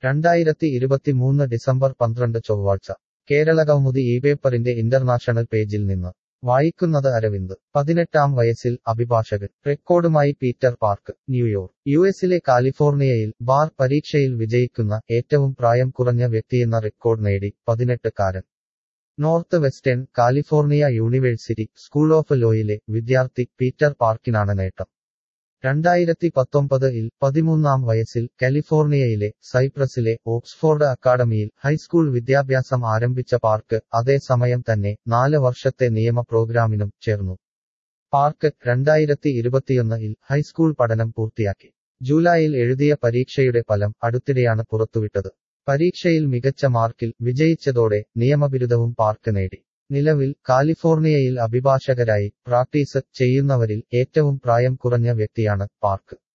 രണ്ടായിരത്തി ഇരുപത്തിമൂന്ന് ഡിസംബർ പന്ത്രണ്ട് ചൊവ്വാഴ്ച കേരളകൗമുദി ഈ പേപ്പറിന്റെ ഇന്റർനാഷണൽ പേജിൽ നിന്ന് വായിക്കുന്നത് അരവിന്ദ് പതിനെട്ടാം വയസ്സിൽ അഭിഭാഷകൻ റെക്കോർഡുമായി പീറ്റർ പാർക്ക് ന്യൂയോർക്ക് യു എസിലെ കാലിഫോർണിയയിൽ ബാർ പരീക്ഷയിൽ വിജയിക്കുന്ന ഏറ്റവും പ്രായം കുറഞ്ഞ വ്യക്തിയെന്ന റെക്കോർഡ് നേടി പതിനെട്ടുകാരൻ north western California university school of ലോയിലെ വിദ്യാർത്ഥി പീറ്റർ പാർക്കിനാണ് നേട്ടം രണ്ടായിരത്തി പത്തൊമ്പതിൽ പതിമൂന്നാം വയസ്സിൽ കാലിഫോർണിയയിലെ സൈപ്രസിലെ ഓക്സ്ഫോർഡ് അക്കാഡമിയിൽ ഹൈസ്കൂൾ വിദ്യാഭ്യാസം ആരംഭിച്ച പാർക്ക് അതേസമയം തന്നെ നാല് വർഷത്തെ നിയമ പ്രോഗ്രാമിനും ചേർന്നു പാർക്ക് രണ്ടായിരത്തി ഇരുപത്തിയൊന്നിൽ ഹൈസ്കൂൾ പഠനം പൂർത്തിയാക്കി ജൂലൈയിൽ എഴുതിയ പരീക്ഷയുടെ ഫലം അടുത്തിടെയാണ് പുറത്തുവിട്ടത് പരീക്ഷയിൽ മികച്ച മാർക്കിൽ വിജയിച്ചതോടെ നിയമബിരുദവും പാർക്ക് നേടി നിലവിൽ കാലിഫോർണിയയിൽ അഭിഭാഷകരായി പ്രാക്ടീസ് ചെയ്യുന്നവരിൽ ഏറ്റവും പ്രായം കുറഞ്ഞ വ്യക്തിയാണ് പാർക്ക്